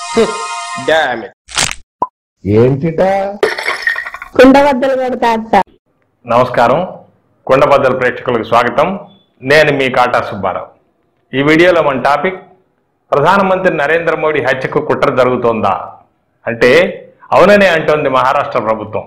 dam ఏంటిటా కుండబద్దలు కొడతా అత్త నమస్కారం కొండబద్దల ప్రేక్షకులకు స్వాగతం నేను మీ కాటా సుబ్బారావు ఈ వీడియోలో మన టాపిక్ ప్రధానమంత్రి నరేంద్ర మోడీ హత్యకు కుట్ర జరుగుతోందా అంటే అవుననే అంటోంది మహారాష్ట్ర ప్రభుత్వం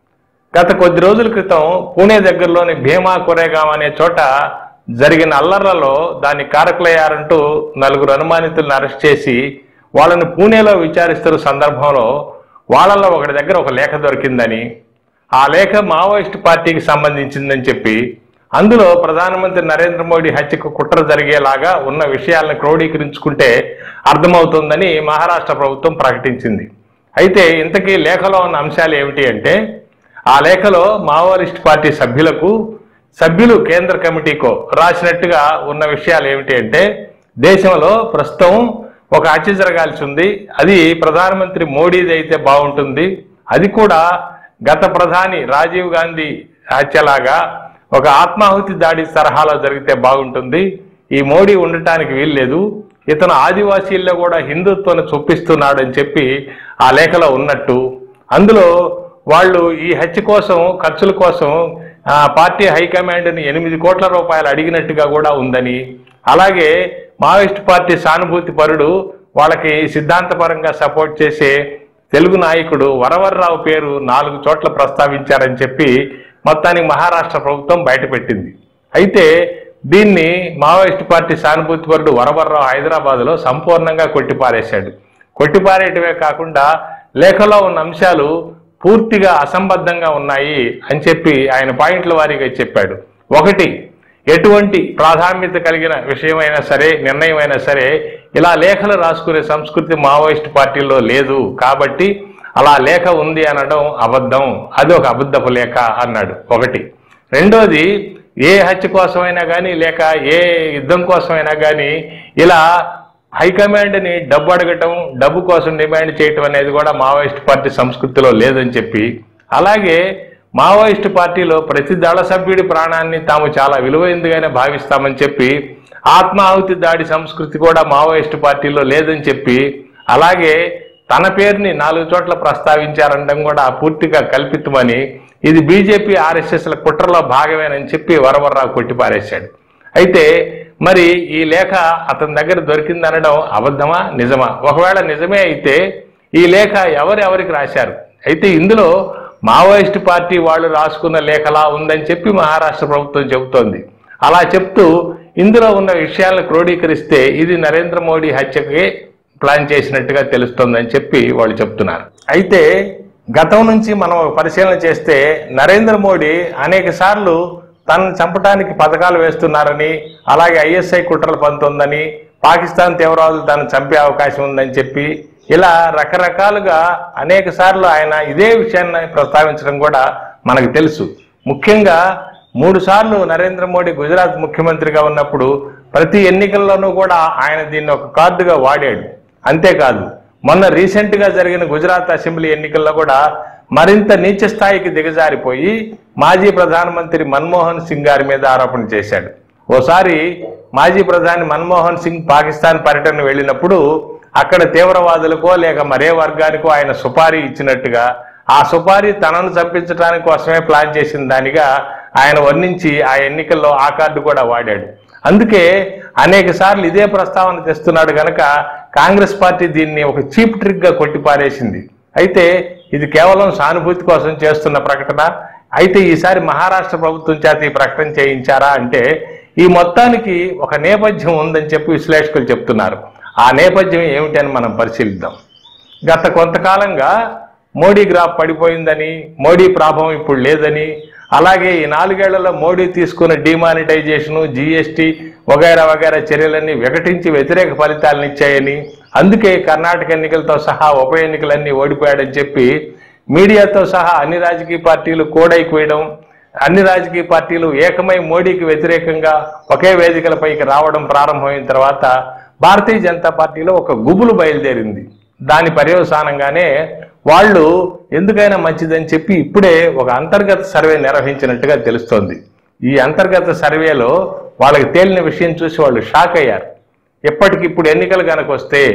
గత కొద్ది రోజుల క్రితం పూణే దగ్గరలోని భీమా కొరేగాం అనే చోట జరిగిన అల్లర్లలో దాని కారకులయ్యారంటూ నలుగురు అనుమానితులను అరెస్ట్ చేసి వాళ్ళని పూణేలో విచారిస్తున్న సందర్భంలో వాళ్ళలో ఒకటి దగ్గర ఒక లేఖ దొరికిందని ఆ లేఖ మావోయిస్ట్ పార్టీకి సంబంధించిందని చెప్పి అందులో ప్రధానమంత్రి నరేంద్ర మోడీ హత్యకు కుట్ర జరిగేలాగా ఉన్న విషయాలను క్రోడీకరించుకుంటే అర్థమవుతుందని మహారాష్ట్ర ప్రభుత్వం ప్రకటించింది అయితే ఇంతకీ లేఖలో ఉన్న అంశాలు ఏమిటి అంటే ఆ లేఖలో మావోయిస్ట్ పార్టీ సభ్యులకు సభ్యులు కేంద్ర కమిటీకో రాసినట్టుగా ఉన్న విషయాలు ఏమిటి అంటే దేశంలో ప్రస్తుతం ఒక హత్య జరగాల్సి ఉంది అది ప్రధానమంత్రి మోడీది అయితే బాగుంటుంది అది కూడా గత ప్రధాని రాజీవ్ గాంధీ హత్యలాగా ఒక ఆత్మాహుతి దాడి తరహాలో జరిగితే బాగుంటుంది ఈ మోడీ ఉండటానికి వీల్లేదు ఇతను ఆదివాసీల్లో కూడా హిందుత్వాన్ని చొప్పిస్తున్నాడని చెప్పి ఆ లేఖలో ఉన్నట్టు అందులో వాళ్ళు ఈ హత్య కోసం ఖర్చుల కోసం ఆ, పార్టీ హైకమాండ్ని ఎనిమిది కోట్ల రూపాయలు అడిగినట్టుగా కూడా ఉందని అలాగే మావోయిస్ట్ పార్టీ సానుభూతి పరుడు వాళ్ళకి సిద్ధాంతపరంగా సపోర్ట్ చేసే తెలుగు నాయకుడు వరవర్రావు పేరు నాలుగు చోట్ల ప్రస్తావించారని చెప్పి మొత్తానికి మహారాష్ట్ర ప్రభుత్వం బయటపెట్టింది అయితే దీన్ని మావోయిస్ట్ పార్టీ సానుభూతి పరుడు వరవర్రావు హైదరాబాద్లో సంపూర్ణంగా కొట్టిపారేశాడు కొట్టిపారేయటమే కాకుండా లేఖలో ఉన్న అంశాలు పూర్తిగా అసంబద్ధంగా ఉన్నాయి అని చెప్పి ఆయన పాయింట్ల వారీగా చెప్పాడు ఒకటి ఎటువంటి ప్రాధాన్యత కలిగిన విషయమైనా సరే నిర్ణయమైనా సరే ఇలా లేఖలు రాసుకునే సంస్కృతి మావోయిస్ట్ పార్టీలో లేదు కాబట్టి అలా లేఖ ఉంది అనడం అబద్ధం అది ఒక అబద్ధపు లేఖ అన్నాడు ఒకటి రెండోది ఏ హత్య కోసమైనా కానీ లేక ఏ యుద్ధం కోసమైనా కానీ ఇలా హైకమాండ్ని డబ్బు అడగటం డబ్బు కోసం డిమాండ్ చేయటం అనేది కూడా మావోయిస్ట్ పార్టీ సంస్కృతిలో లేదని చెప్పి అలాగే మావోయిస్ట్ పార్టీలో ప్రతి దళ సభ్యుడి ప్రాణాన్ని తాము చాలా విలువైందిగానే భావిస్తామని చెప్పి ఆత్మాహుతి దాడి సంస్కృతి కూడా మావోయిస్ట్ పార్టీలో లేదని చెప్పి అలాగే తన పేరుని నాలుగు చోట్ల ప్రస్తావించారనడం కూడా పూర్తిగా కల్పితమని ఇది బీజేపీ ఆర్ఎస్ఎస్ల కుట్రలో భాగమేనని చెప్పి వరవర్రావు కొట్టిపారేశాడు అయితే మరి ఈ లేఖ అతని దగ్గర దొరికిందనడం అబద్ధమా నిజమా ఒకవేళ నిజమే అయితే ఈ లేఖ ఎవరు ఎవరికి రాశారు అయితే ఇందులో మావోయిస్ట్ పార్టీ వాళ్ళు రాసుకున్న లేఖలా ఉందని చెప్పి మహారాష్ట్ర ప్రభుత్వం చెబుతోంది అలా చెప్తూ ఇందులో ఉన్న విషయాలను క్రోడీకరిస్తే ఇది నరేంద్ర మోడీ హత్యకి ప్లాన్ చేసినట్టుగా తెలుస్తోందని చెప్పి వాళ్ళు చెప్తున్నారు అయితే గతం నుంచి మనం ఒక పరిశీలన చేస్తే నరేంద్ర మోడీ అనేక సార్లు తనను చంపడానికి పథకాలు వేస్తున్నారని అలాగే ఐఎస్ఐ కుట్రలు పంతొందని పాకిస్తాన్ తీవ్రవాదులు తనను చంపే అవకాశం ఉందని చెప్పి ఇలా రకరకాలుగా అనేక సార్లు ఆయన ఇదే విషయాన్ని ప్రస్తావించడం కూడా మనకు తెలుసు ముఖ్యంగా మూడు సార్లు నరేంద్ర మోడీ గుజరాత్ ముఖ్యమంత్రిగా ఉన్నప్పుడు ప్రతి ఎన్నికల్లోనూ కూడా ఆయన దీన్ని ఒక కార్డుగా వాడాడు అంతేకాదు మొన్న రీసెంట్ గా జరిగిన గుజరాత్ అసెంబ్లీ ఎన్నికల్లో కూడా మరింత నీచ స్థాయికి దిగజారిపోయి మాజీ ప్రధానమంత్రి మన్మోహన్ సింగ్ గారి మీద ఆరోపణ చేశాడు ఓసారి మాజీ ప్రధాని మన్మోహన్ సింగ్ పాకిస్తాన్ పర్యటన వెళ్ళినప్పుడు అక్కడ తీవ్రవాదులకో లేక మరే వర్గానికో ఆయన సుపారీ ఇచ్చినట్టుగా ఆ సుపారీ తనను చంపించడానికి కోసమే ప్లాన్ చేసిన దానిగా ఆయన వర్ణించి ఆ ఎన్నికల్లో ఆ కార్డు కూడా వాడాడు అందుకే అనేక సార్లు ఇదే ప్రస్తావన తెస్తున్నాడు గనక కాంగ్రెస్ పార్టీ దీన్ని ఒక చీప్ ట్రిక్ గా కొట్టిపారేసింది అయితే ఇది కేవలం సానుభూతి కోసం చేస్తున్న ప్రకటన అయితే ఈసారి మహారాష్ట్ర ప్రభుత్వం చేత ఈ ప్రకటన చేయించారా అంటే ఈ మొత్తానికి ఒక నేపథ్యం ఉందని చెప్పి విశ్లేషకులు చెప్తున్నారు ఆ నేపథ్యం ఏమిటని మనం పరిశీలిద్దాం గత కొంతకాలంగా మోడీ గ్రాఫ్ పడిపోయిందని మోడీ ప్రభావం ఇప్పుడు లేదని అలాగే ఈ నాలుగేళ్లలో మోడీ తీసుకున్న డిమానిటైజేషన్ జీఎస్టీ వగైరా వగైరా చర్యలన్నీ వికటించి వ్యతిరేక ఫలితాలను ఇచ్చాయని అందుకే కర్ణాటక ఎన్నికలతో సహా ఉప ఎన్నికలన్నీ ఓడిపోయాడని చెప్పి మీడియాతో సహా అన్ని రాజకీయ పార్టీలు కోడైపోయడం అన్ని రాజకీయ పార్టీలు ఏకమై మోడీకి వ్యతిరేకంగా ఒకే వేదికలపైకి రావడం ప్రారంభమైన తర్వాత భారతీయ జనతా పార్టీలో ఒక గుబులు బయలుదేరింది దాని పర్యవసానంగానే వాళ్ళు ఎందుకైనా మంచిదని చెప్పి ఇప్పుడే ఒక అంతర్గత సర్వే నిర్వహించినట్టుగా తెలుస్తోంది ఈ అంతర్గత సర్వేలో వాళ్ళకి తేలిన విషయం చూసి వాళ్ళు షాక్ అయ్యారు ఎప్పటికిప్పుడు ఎన్నికలు కనుక వస్తే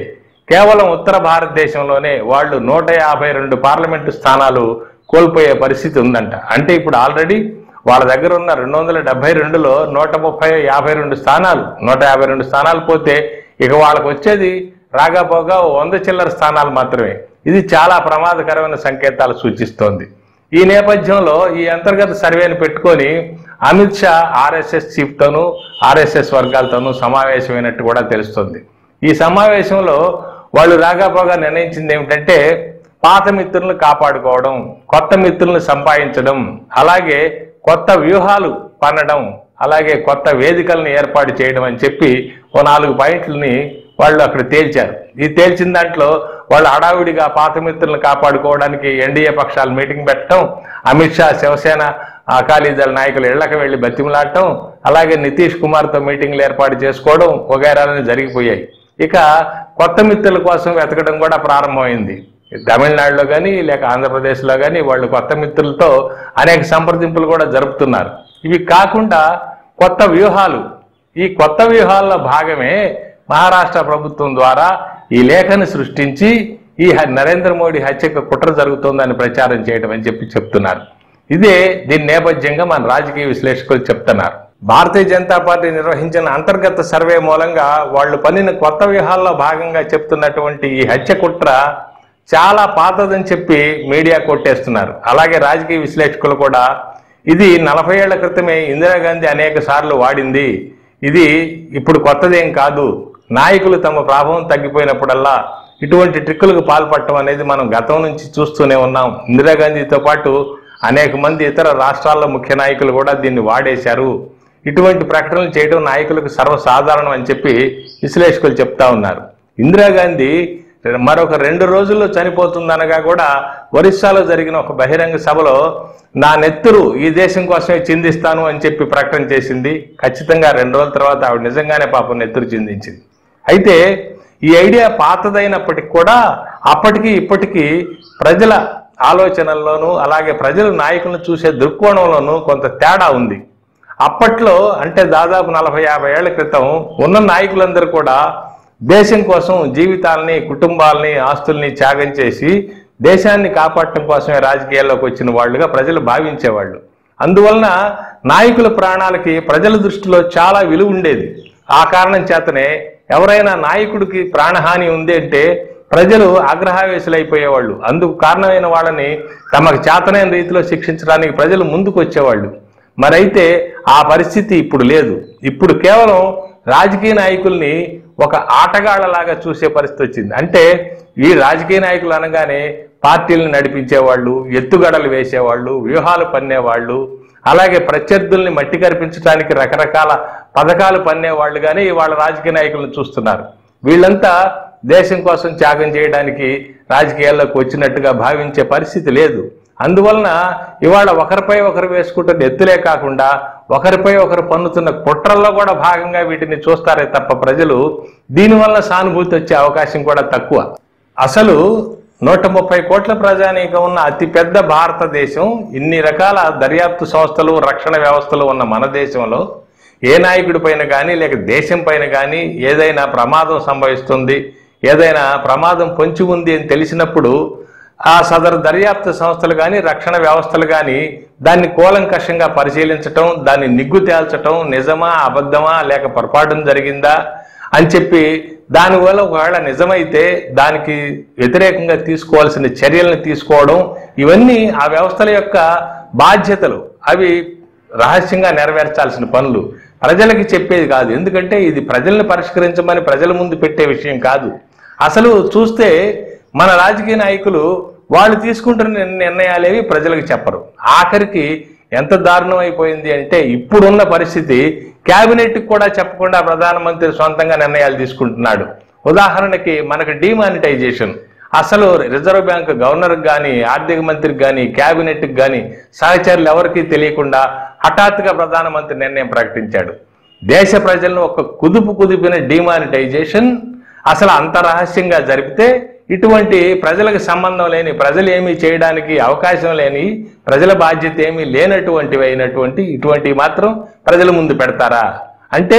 కేవలం ఉత్తర భారతదేశంలోనే వాళ్ళు నూట యాభై రెండు పార్లమెంటు స్థానాలు కోల్పోయే పరిస్థితి ఉందంట అంటే ఇప్పుడు ఆల్రెడీ వాళ్ళ దగ్గర ఉన్న రెండు వందల డెబ్బై రెండులో నూట ముప్పై యాభై రెండు స్థానాలు నూట యాభై రెండు స్థానాలు పోతే ఇక వాళ్ళకు వచ్చేది రాగాపోగా ఓ వంద చిల్లర స్థానాలు మాత్రమే ఇది చాలా ప్రమాదకరమైన సంకేతాలు సూచిస్తోంది ఈ నేపథ్యంలో ఈ అంతర్గత సర్వేని పెట్టుకొని అమిత్ షా ఆర్ఎస్ఎస్ చీఫ్తోనూ ఆర్ఎస్ఎస్ వర్గాలతోనూ సమావేశమైనట్టు కూడా తెలుస్తుంది ఈ సమావేశంలో వాళ్ళు రాగాపోగా నిర్ణయించింది ఏమిటంటే పాత మిత్రులను కాపాడుకోవడం కొత్త మిత్రులను సంపాదించడం అలాగే కొత్త వ్యూహాలు పన్నడం అలాగే కొత్త వేదికలను ఏర్పాటు చేయడం అని చెప్పి ఓ నాలుగు పాయింట్లని వాళ్ళు అక్కడ తేల్చారు ఈ తేల్చిన దాంట్లో వాళ్ళు హడావిడిగా పాత మిత్రులను కాపాడుకోవడానికి ఎన్డీఏ పక్షాలు మీటింగ్ పెట్టడం అమిత్ షా శివసేన అకాలీదళ నాయకులు ఇళ్లకు వెళ్లి బతిమలాడటం అలాగే నితీష్ కుమార్తో మీటింగ్లు ఏర్పాటు చేసుకోవడం వగైరాలని జరిగిపోయాయి ఇక కొత్త మిత్రుల కోసం వెతకడం కూడా ప్రారంభమైంది తమిళనాడులో కానీ లేక ఆంధ్రప్రదేశ్లో కానీ వాళ్ళు కొత్త మిత్రులతో అనేక సంప్రదింపులు కూడా జరుపుతున్నారు ఇవి కాకుండా కొత్త వ్యూహాలు ఈ కొత్త వ్యూహాల్లో భాగమే మహారాష్ట్ర ప్రభుత్వం ద్వారా ఈ లేఖను సృష్టించి ఈ హ- నరేంద్ర మోడీ హత్యకు కుట్ర జరుగుతోందని ప్రచారం చేయడం అని చెప్పి చెప్తున్నారు ఇదే దీని నేపథ్యంగా మన రాజకీయ విశ్లేషకులు చెప్తున్నారు భారతీయ జనతా పార్టీ నిర్వహించిన అంతర్గత సర్వే మూలంగా వాళ్ళు పన్నిన కొత్త వ్యూహాల్లో భాగంగా చెప్తున్నటువంటి ఈ హత్య కుట్ర చాలా పాతదని చెప్పి మీడియా కొట్టేస్తున్నారు అలాగే రాజకీయ విశ్లేషకులు కూడా ఇది నలభై ఏళ్ల క్రితమే ఇందిరాగాంధీ అనేక సార్లు వాడింది ఇది ఇప్పుడు కొత్తదేం కాదు నాయకులు తమ ప్రభావం తగ్గిపోయినప్పుడల్లా ఇటువంటి ట్రిక్కులకు పాల్పడటం అనేది మనం గతం నుంచి చూస్తూనే ఉన్నాం ఇందిరాగాంధీతో పాటు అనేక మంది ఇతర రాష్ట్రాల్లో ముఖ్య నాయకులు కూడా దీన్ని వాడేశారు ఇటువంటి ప్రకటనలు చేయడం నాయకులకు సర్వసాధారణం అని చెప్పి విశ్లేషకులు చెప్తా ఉన్నారు ఇందిరాగాంధీ మరొక రెండు రోజుల్లో చనిపోతుందనగా కూడా ఒరిస్సాలో జరిగిన ఒక బహిరంగ సభలో నా నెత్తురు ఈ దేశం కోసమే చిందిస్తాను అని చెప్పి ప్రకటన చేసింది ఖచ్చితంగా రెండు రోజుల తర్వాత ఆవిడ నిజంగానే పాపం నెత్తురు చిందించింది అయితే ఈ ఐడియా పాతదైనప్పటికీ కూడా అప్పటికి ఇప్పటికీ ప్రజల ఆలోచనల్లోనూ అలాగే ప్రజల నాయకులను చూసే దృక్కోణంలోనూ కొంత తేడా ఉంది అప్పట్లో అంటే దాదాపు నలభై యాభై ఏళ్ల క్రితం ఉన్న నాయకులందరూ కూడా దేశం కోసం జీవితాలని కుటుంబాలని ఆస్తుల్ని త్యాగం చేసి దేశాన్ని కాపాడటం కోసమే రాజకీయాల్లోకి వచ్చిన వాళ్ళుగా ప్రజలు భావించేవాళ్ళు అందువలన నాయకుల ప్రాణాలకి ప్రజల దృష్టిలో చాలా విలువ ఉండేది ఆ కారణం చేతనే ఎవరైనా నాయకుడికి ప్రాణహాని ఉంది అంటే ప్రజలు ఆగ్రహావేశులైపోయేవాళ్ళు అందుకు కారణమైన వాళ్ళని తమకు చేతనైన రీతిలో శిక్షించడానికి ప్రజలు ముందుకు వచ్చేవాళ్ళు మరైతే ఆ పరిస్థితి ఇప్పుడు లేదు ఇప్పుడు కేవలం రాజకీయ నాయకుల్ని ఒక ఆటగాళ్లలాగా చూసే పరిస్థితి వచ్చింది అంటే ఈ రాజకీయ నాయకులు అనగానే పార్టీలను నడిపించేవాళ్ళు ఎత్తుగడలు వేసేవాళ్ళు వ్యూహాలు పన్నేవాళ్ళు అలాగే ప్రత్యర్థుల్ని మట్టి కరిపించడానికి రకరకాల పథకాలు పన్నేవాళ్ళుగానే ఇవాళ రాజకీయ నాయకులను చూస్తున్నారు వీళ్ళంతా దేశం కోసం త్యాగం చేయడానికి రాజకీయాల్లోకి వచ్చినట్టుగా భావించే పరిస్థితి లేదు అందువలన ఇవాళ ఒకరిపై ఒకరు వేసుకుంటున్న ఎత్తులే కాకుండా ఒకరిపై ఒకరు పన్నుతున్న కుట్రల్లో కూడా భాగంగా వీటిని చూస్తారే తప్ప ప్రజలు దీనివల్ల సానుభూతి వచ్చే అవకాశం కూడా తక్కువ అసలు నూట ముప్పై కోట్ల ప్రజానీకం ఉన్న అతిపెద్ద భారతదేశం ఇన్ని రకాల దర్యాప్తు సంస్థలు రక్షణ వ్యవస్థలు ఉన్న మన దేశంలో ఏ నాయకుడి పైన కానీ లేక దేశం పైన కానీ ఏదైనా ప్రమాదం సంభవిస్తుంది ఏదైనా ప్రమాదం పొంచి ఉంది అని తెలిసినప్పుడు ఆ సదరు దర్యాప్తు సంస్థలు కానీ రక్షణ వ్యవస్థలు కానీ దాన్ని కూలంకషంగా పరిశీలించటం దాన్ని నిగ్గు తేల్చటం నిజమా అబద్ధమా లేక పొరపాటు జరిగిందా అని చెప్పి దానివల్ల ఒకవేళ నిజమైతే దానికి వ్యతిరేకంగా తీసుకోవాల్సిన చర్యలను తీసుకోవడం ఇవన్నీ ఆ వ్యవస్థల యొక్క బాధ్యతలు అవి రహస్యంగా నెరవేర్చాల్సిన పనులు ప్రజలకి చెప్పేది కాదు ఎందుకంటే ఇది ప్రజల్ని పరిష్కరించమని ప్రజల ముందు పెట్టే విషయం కాదు అసలు చూస్తే మన రాజకీయ నాయకులు వాళ్ళు తీసుకుంటున్న నిర్- నిర్ణయాలేవి ప్రజలకు చెప్పరు ఆఖరికి ఎంత దారుణం అయిపోయింది అంటే ఇప్పుడున్న పరిస్థితి కేబినెట్ కూడా చెప్పకుండా ప్రధానమంత్రి సొంతంగా నిర్ణయాలు తీసుకుంటున్నాడు ఉదాహరణకి మనకు డిమానిటైజేషన్ అసలు రిజర్వ్ బ్యాంక్ గవర్నర్కి కానీ ఆర్థిక మంత్రికి కానీ క్యాబినెట్కి కానీ సహచరులు ఎవరికీ తెలియకుండా హఠాత్తుగా ప్రధానమంత్రి నిర్ణయం ప్రకటించాడు దేశ ప్రజలను ఒక కుదుపు కుదిపిన డిమానిటైజేషన్ అసలు అంత రహస్యంగా జరిపితే ఇటువంటి ప్రజలకు సంబంధం లేని ప్రజలు ఏమీ చేయడానికి అవకాశం లేని ప్రజల బాధ్యత ఏమీ లేనటువంటివి అయినటువంటి ఇటువంటివి మాత్రం ప్రజల ముందు పెడతారా అంటే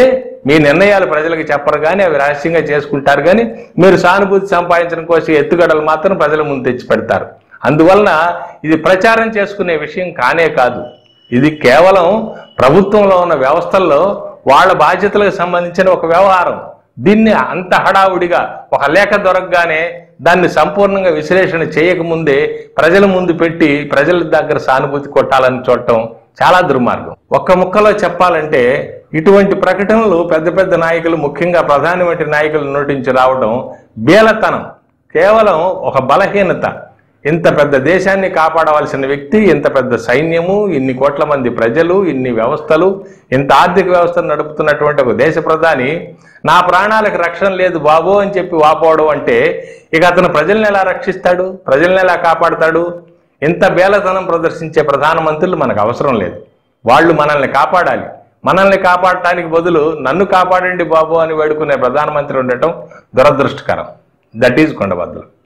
మీ నిర్ణయాలు ప్రజలకు చెప్పరు కానీ అవి రహస్యంగా చేసుకుంటారు కానీ మీరు సానుభూతి సంపాదించడం కోసం ఎత్తుగడలు మాత్రం ప్రజల ముందు తెచ్చి పెడతారు అందువలన ఇది ప్రచారం చేసుకునే విషయం కానే కాదు ఇది కేవలం ప్రభుత్వంలో ఉన్న వ్యవస్థల్లో వాళ్ళ బాధ్యతలకు సంబంధించిన ఒక వ్యవహారం దీన్ని అంత హడావుడిగా ఒక లేఖ దొరకగానే దాన్ని సంపూర్ణంగా విశ్లేషణ చేయకముందే ప్రజల ముందు పెట్టి ప్రజల దగ్గర సానుభూతి కొట్టాలని చూడటం చాలా దుర్మార్గం ఒక్క ముక్కలో చెప్పాలంటే ఇటువంటి ప్రకటనలు పెద్ద పెద్ద నాయకులు ముఖ్యంగా ప్రధాని వంటి నాయకులు నోటించి రావడం బేలతనం కేవలం ఒక బలహీనత ఇంత పెద్ద దేశాన్ని కాపాడవలసిన వ్యక్తి ఇంత పెద్ద సైన్యము ఇన్ని కోట్ల మంది ప్రజలు ఇన్ని వ్యవస్థలు ఇంత ఆర్థిక వ్యవస్థను నడుపుతున్నటువంటి ఒక దేశ ప్రధాని నా ప్రాణాలకు రక్షణ లేదు బాబు అని చెప్పి వాపోవడం అంటే ఇక అతను ప్రజల్ని ఎలా రక్షిస్తాడు ప్రజల్ని ఎలా కాపాడతాడు ఇంత బేలతనం ప్రదర్శించే ప్రధానమంత్రులు మనకు అవసరం లేదు వాళ్ళు మనల్ని కాపాడాలి మనల్ని కాపాడటానికి బదులు నన్ను కాపాడండి బాబు అని వేడుకునే ప్రధానమంత్రి ఉండటం దురదృష్టకరం దట్ ఈజ్ కొండబద్దలు